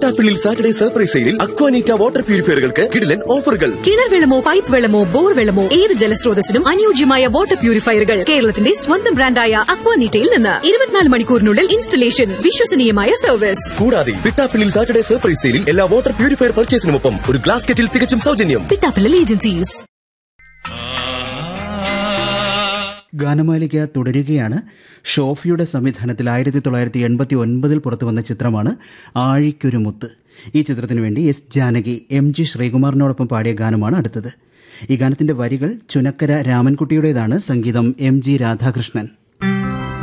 Pittappillil Saturday surprise സെയിലിൽ Aquaneeta water പ്യൂരിഫയറുകൾക്ക് കിടിലൻ ഓഫറുകൾ കിണർ വെള്ളമോ പൈപ്പ് വെള്ളമോ ബോർ വെള്ളമോ ഏത് ജലസ്രോതസ്സിനും അനുയോജ്യമായ വാട്ടർ പ്യൂരിഫയറുകൾ കേരളത്തിന്റെ സ്വന്തം ബ്രാൻഡായ അക്വാനിറ്റയിൽ നിന്ന് ഇരുപത്തിനാല് മണിക്കൂറിനുള്ളിൽ ഇൻസ്റ്റലേഷൻ വിശ്വസനീയമായ സർവീസ് കൂടാതെ പിട്ടാപ്പിള്ളിൽ സാറ്റർഡേ സർപ്രൈസ് സെയിലിൽ എല്ലാ വാട്ടർ പ്യൂരിഫയർ പർച്ചേസിനുമൊപ്പം ഒരു ഗ്ലാസ് കെറ്റിൽ തികച്ചും സൗജന്യം പിട്ടാപ്പിള്ളൽ ഏജൻസീസ് ഗാനമാലിക തുടരുകയാണ് ഷോഫിയുടെ സംവിധാനത്തിൽ ആയിരത്തി തൊള്ളായിരത്തി എൺപത്തി ഒൻപതിൽ പുറത്തുവന്ന ചിത്രമാണ് ആഴിക്കൊരു മുത്ത് ഈ ചിത്രത്തിനു വേണ്ടി എസ് ജാനകി എം ജി ശ്രീകുമാറിനോടൊപ്പം പാടിയ ഗാനമാണ് അടുത്തത് ഈ ഗാനത്തിന്റെ വരികൾ ചുനക്കര രാമൻകുട്ടിയുടേതാണ് സംഗീതം എം ജി രാധാകൃഷ്ണൻ